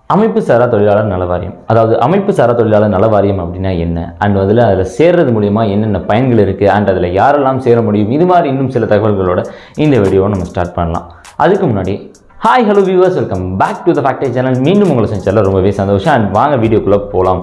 அமைப்பு சாரா தொழிலாளர் நல வாரியம் அதாவது அமைப்பு சாரா தொழிலாளர் நல வாரியம் அப்படின்னா என்ன அண்ட் அதில் அதில் சேர்றது மூலிமா என்னென்ன பயன்கள் இருக்குது அண்ட் அதில் யாரெல்லாம் சேர முடியும் இது மாதிரி இன்னும் சில தகவல்களோட இந்த வீடியோவை நம்ம ஸ்டார்ட் பண்ணலாம் அதுக்கு முன்னாடி hi hello viewers welcome back to the factory channel மீண்டும் உங்களை செஞ்சதில் ரொம்பவே சந்தோஷம் அண்ட் வாங்க வீடியோக்குள்ளே போகலாம்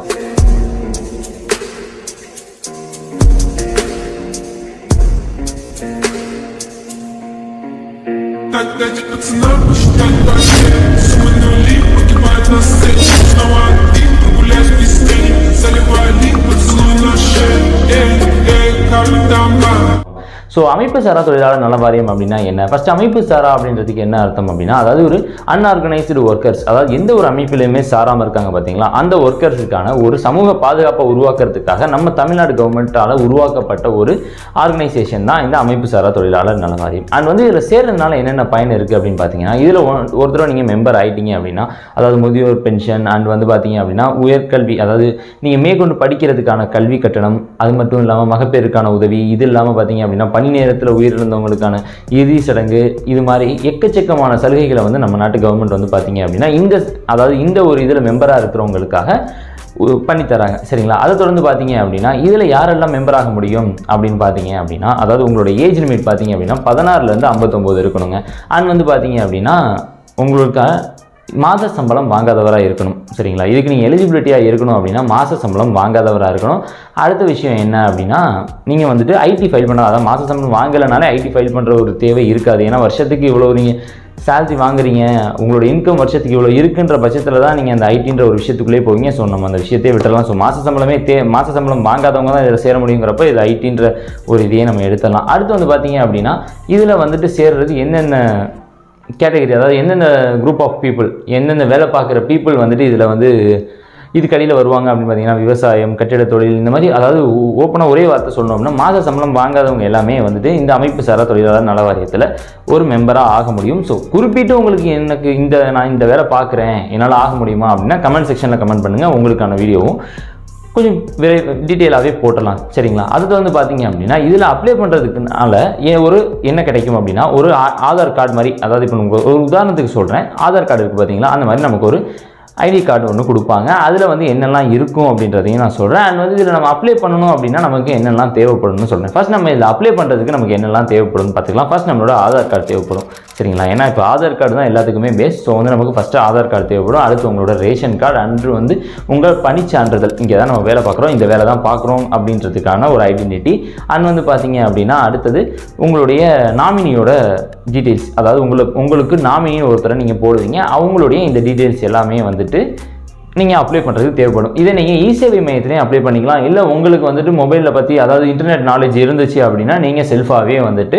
Так дайте пацанам посчитать вообще Суммы нули погибают на сцене Снова один прогуляюсь без тени Заливаю лик, поцелуй на шею Эй, эй, каждый дома ஸோ அமைப்பு சாரா தொழிலாளர் நல வாரியம் அப்படின்னா என்ன ஃபர்ஸ்ட் அமைப்பு சாரா அப்படின்றதுக்கு என்ன அர்த்தம் அப்படின்னா அதாவது ஒரு அன்ஆர்கனைஸ்டு ஒர்க்கர்ஸ் அதாவது எந்த ஒரு அமைப்பிலையுமே சாராமல் இருக்காங்க பார்த்தீங்களா அந்த ஒர்க்கர்ஸுக்கான ஒரு சமூக பாதுகாப்பை உருவாக்குறதுக்காக நம்ம தமிழ்நாடு கவர்மெண்ட்டால் உருவாக்கப்பட்ட ஒரு ஆர்கனைசேஷன் தான் இந்த அமைப்பு சாரா தொழிலாளர் நல வாரியம் அண்ட் வந்து இதில் சேர்றதுனால என்னென்ன பயன் இருக்குது அப்படின்னு பார்த்தீங்கன்னா இதில் ஒரு தடவை நீங்கள் மெம்பர் ஆயிட்டீங்க அப்படின்னா அதாவது முதியோர் பென்ஷன் அண்ட் வந்து பார்த்தீங்க அப்படின்னா உயர்கல்வி அதாவது நீங்கள் மேற்கொண்டு படிக்கிறதுக்கான கல்வி கட்டணம் அது மட்டும் இல்லாமல் மகப்பேருக்கான உதவி இது இல்லாமல் பார்த்தீங்க அப்படின்னா பணி நேரத்தில் உயிரிழந்தவங்களுக்கான இறுதி சடங்கு இது மாதிரி எக்கச்சக்கமான சலுகைகளை வந்து நம்ம நாட்டு கவர்மெண்ட் வந்து பார்த்தீங்க அப்படின்னா இந்த அதாவது இந்த ஒரு இதில் மெம்பராக இருக்கிறவங்களுக்காக உ- பண்ணி தராங்க சரிங்களா அதை தொடர்ந்து பார்த்தீங்க அப்படின்னா இதில் யாரெல்லாம் மெம்பர் ஆக முடியும் அப்படின்னு பார்த்தீங்க அப்படின்னா அதாவது உங்களோட ஏஜ் லிமிட் பார்த்தீங்க அப்படின்னா பதினாறுலேருந்து ஐம்பத்தொம்போது இருக்கணுங்க அண்ட் வந்து பார்த்தீங்க அப்படின்னா உங்களுக்கு மாத சம்பளம் வாங்காதவராக இருக்கணும் சரிங்களா இதுக்கு நீங்கள் எலிஜிபிலிட்டியாக இருக்கணும் அப்படின்னா மாத சம்பளம் வாங்காதவராக இருக்கணும் அடுத்த விஷயம் என்ன அப்படின்னா நீங்கள் வந்துட்டு ஐடி ஃபைல் பண்ண அதாவது மாத சம்பளம் வாங்கலைனாலே ஐடி ஃபைல் பண்ணுற ஒரு தேவை இருக்காது ஏன்னா வருஷத்துக்கு இவ்வளோ நீங்கள் சேலரி வாங்குறீங்க உங்களோட இன்கம் வருஷத்துக்கு இவ்வளோ இருக்குன்ற பட்சத்தில் தான் நீங்கள் அந்த ஐடின்ற ஒரு விஷயத்துக்குள்ளே போவீங்க ஸோ நம்ம அந்த விஷயத்தையே விட்டுறலாம் ஸோ மாத சம்பளமே தே மாத சம்பளம் வாங்காதவங்க தான் இதில் சேர முடியுங்கிறப்ப இது ஐடின்ற ஒரு இதையே நம்ம எடுத்துடலாம் அடுத்து வந்து பார்த்தீங்க அப்படின்னா இதில் வந்துட்டு சேர்றது என்னென்ன கேட்டகரி அதாவது எந்தெந்த குரூப் ஆஃப் பீப்புள் எந்தெந்த வேலை பார்க்குற பீப்புள் வந்துட்டு இதில் வந்து இது கடையில் வருவாங்க அப்படின்னு பார்த்தீங்கன்னா விவசாயம் கட்டிட தொழில் இந்த மாதிரி அதாவது ஓப்பனாக ஒரே வார்த்தை சொன்னோம்னா மாத சம்பளம் வாங்காதவங்க எல்லாமே வந்துட்டு இந்த அமைப்பு சாரா தொழிலாளர் நல வாரியத்தில் ஒரு மெம்பராக ஆக முடியும் ஸோ குறிப்பிட்டு உங்களுக்கு எனக்கு இந்த நான் இந்த வேலை பார்க்குறேன் என்னால் ஆக முடியுமா அப்படின்னா கமெண்ட் செக்ஷனில் கமெண்ட் பண்ணுங்கள் உங்களுக்கான வீடியோவும் கொஞ்சம் விரை டீட்டெயிலாகவே போட்டலாம் சரிங்களா அடுத்து வந்து பார்த்தீங்க அப்படின்னா இதில் அப்ளை பண்ணுறதுக்குனால ஏன் ஒரு என்ன கிடைக்கும் அப்படின்னா ஒரு ஆ- ஆதார் கார்டு மாதிரி அதாவது இப்போ உங்களுக்கு ஒரு உதாரணத்துக்கு சொல்கிறேன் ஆதார் கார்டு இருக்குது பார்த்தீங்களா அந்த மாதிரி நமக்கு ஒரு ஐடி கார்டு ஒன்று கொடுப்பாங்க அதில் வந்து என்னெல்லாம் இருக்கும் அப்படின்றதையும் நான் சொல்கிறேன் அண்ட் வந்து இதில் நம்ம அப்ளை பண்ணணும் அப்படின்னா நமக்கு என்னெல்லாம் தேவைப்படும்னு சொல்கிறேன் ஃபர்ஸ்ட் நம்ம இதில் அப்ளை பண்ணுறதுக்கு நமக்கு என்னெல்லாம் தேவைப்படும்னு பார்த்துக்கலாம் ஃபர்ஸ்ட் நம்மளோட ஆதார் கார்டு தேவைப்படும் சரிங்களா ஏன்னா இப்போ ஆதார் கார்டு தான் எல்லாத்துக்குமே பேஸ் ஸோ வந்து நமக்கு ஃபஸ்ட்டு ஆதார் கார்டு தேவைப்படும் அடுத்து உங்களோட ரேஷன் கார்டு அன்று வந்து உங்கள் பணிச்சான்றிதழ் இங்கே தான் நம்ம வேலை பார்க்குறோம் இந்த வேலை தான் பார்க்குறோம் அப்படின்றதுக்கான ஒரு ஐடென்டிட்டி அண்ட் வந்து பார்த்தீங்க அப்படின்னா அடுத்தது உங்களுடைய நாமினியோட டீட்டெயில்ஸ் அதாவது உங்களுக்கு உங்களுக்கு நாமினின்னு ஒருத்தரை நீங்கள் போடுவீங்க அவங்களுடைய இந்த டீட்டெயில்ஸ் எல்லாமே வந்துட்டு நீங்கள் அப்ளை பண்ணுறதுக்கு தேவைப்படும் இதை நீங்கள் இ சேவை மையத்துலேயும் அப்ளை பண்ணிக்கலாம் இல்லை உங்களுக்கு வந்துட்டு மொபைலில் பற்றி அதாவது இன்டர்நெட் நாலேஜ் இருந்துச்சு அப்படின்னா நீங்கள் செல்ஃபாகவே வந்துட்டு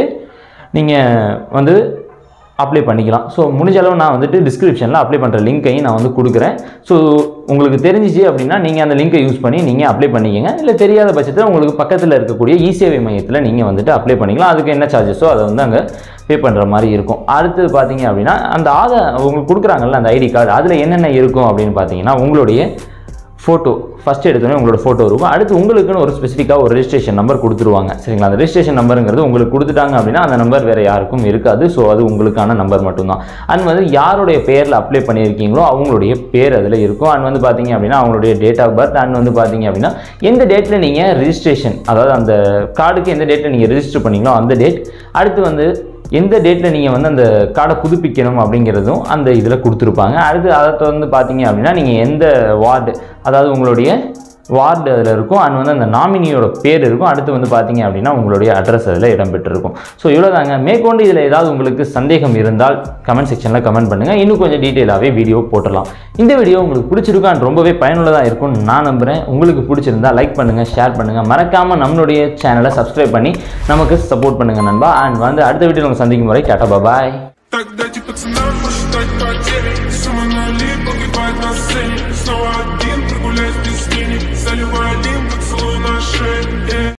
நீங்கள் வந்து அப்ளை பண்ணிக்கலாம் ஸோ முடிஞ்ச அளவு நான் வந்துட்டு டிஸ்கிரிப்ஷனில் அப்ளை பண்ணுற லிங்க்கையும் நான் வந்து கொடுக்குறேன் ஸோ உங்களுக்கு தெரிஞ்சிச்சு அப்படின்னா நீங்கள் அந்த லிங்கை யூஸ் பண்ணி நீங்கள் அப்ளை பண்ணிக்கங்க இல்லை தெரியாத பட்சத்தில் உங்களுக்கு பக்கத்தில் இருக்கக்கூடிய இ சேவை மையத்தில் நீங்கள் வந்துட்டு அப்ளை பண்ணிக்கலாம் அதுக்கு என்ன சார்ஜஸோ அதை வந்து அங்கே பே பண்ணுற மாதிரி இருக்கும் அடுத்தது பார்த்தீங்க அப்படின்னா அந்த ஆதார் உங்களுக்கு கொடுக்குறாங்கல்ல அந்த ஐடி கார்டு அதில் என்னென்ன இருக்கும் அப்படின்னு பார்த்தீங்கன்னா உங்களுடைய ஃபோட்டோ ஃபஸ்ட் எடுத்தோடனே உங்களோட ஃபோட்டோ இருக்கும் அடுத்து உங்களுக்குன்னு ஒரு ஸ்பெசிஃபிக்காக ஒரு ரெஜிஸ்ட்ரேஷன் நம்பர் கொடுத்துருவாங்க சரிங்களா அந்த ரெஜிஸ்ட்ரேஷன் நம்பருங்கிறது உங்களுக்கு கொடுத்துட்டாங்க அப்படின்னா அந்த நம்பர் வேறு யாருக்கும் இருக்காது ஸோ அது உங்களுக்கான நம்பர் மட்டும்தான் அண்ட் வந்து யாருடைய பேரில் அப்ளை பண்ணியிருக்கீங்களோ அவங்களுடைய பேர் அதில் இருக்கும் அண்ட் வந்து பார்த்தீங்க அப்படின்னா அவங்களுடைய டேட் ஆஃப் பர்த் அண்ட் வந்து பார்த்தீங்க அப்படின்னா எந்த டேட்டில் நீங்கள் ரிஜிஸ்ட்ரேஷன் அதாவது அந்த கார்டுக்கு எந்த டேட்டில் நீங்கள் ரெஜிஸ்டர் பண்ணீங்களோ அந்த டேட் அடுத்து வந்து எந்த டேட்டில் நீங்கள் வந்து அந்த கார்டை புதுப்பிக்கணும் அப்படிங்கிறதும் அந்த இதில் கொடுத்துருப்பாங்க அடுத்து அதை தொடர்ந்து பார்த்தீங்க அப்படின்னா நீங்கள் எந்த வார்டு அதாவது உங்களுடைய வார்டு அதில் இருக்கும் அண்ட் வந்து அந்த நாமினியோட பேர் இருக்கும் அடுத்து வந்து பார்த்தீங்க அப்படின்னா உங்களுடைய அட்ரஸ் அதில் இடம்பெற்றிருக்கும் ஸோ இவ்வளோதாங்க மேற்கொண்டு இதில் ஏதாவது உங்களுக்கு சந்தேகம் இருந்தால் கமெண்ட் செக்ஷனில் கமெண்ட் பண்ணுங்கள் இன்னும் கொஞ்சம் டீட்டெயிலாகவே வீடியோ போட்டுடலாம் இந்த வீடியோ உங்களுக்கு பிடிச்சிருக்கும் and ரொம்பவே பயனுள்ளதாக இருக்கும்னு நான் நம்புகிறேன் உங்களுக்கு பிடிச்சிருந்தா லைக் பண்ணுங்கள் ஷேர் பண்ணுங்கள் மறக்காமல் நம்மளுடைய சேனலை சப்ஸ்கிரைப் பண்ணி நமக்கு சப்போர்ட் பண்ணுங்கள் நண்பா அண்ட் வந்து அடுத்த வீடியோ உங்களுக்கு சந்திக்கும் வரை டாட்டா பாய் Так дайте пацанам посчитать потери Суммы нули погибают на сцене Снова один прогуляюсь без тени Заливаю лим, поцелуй на шее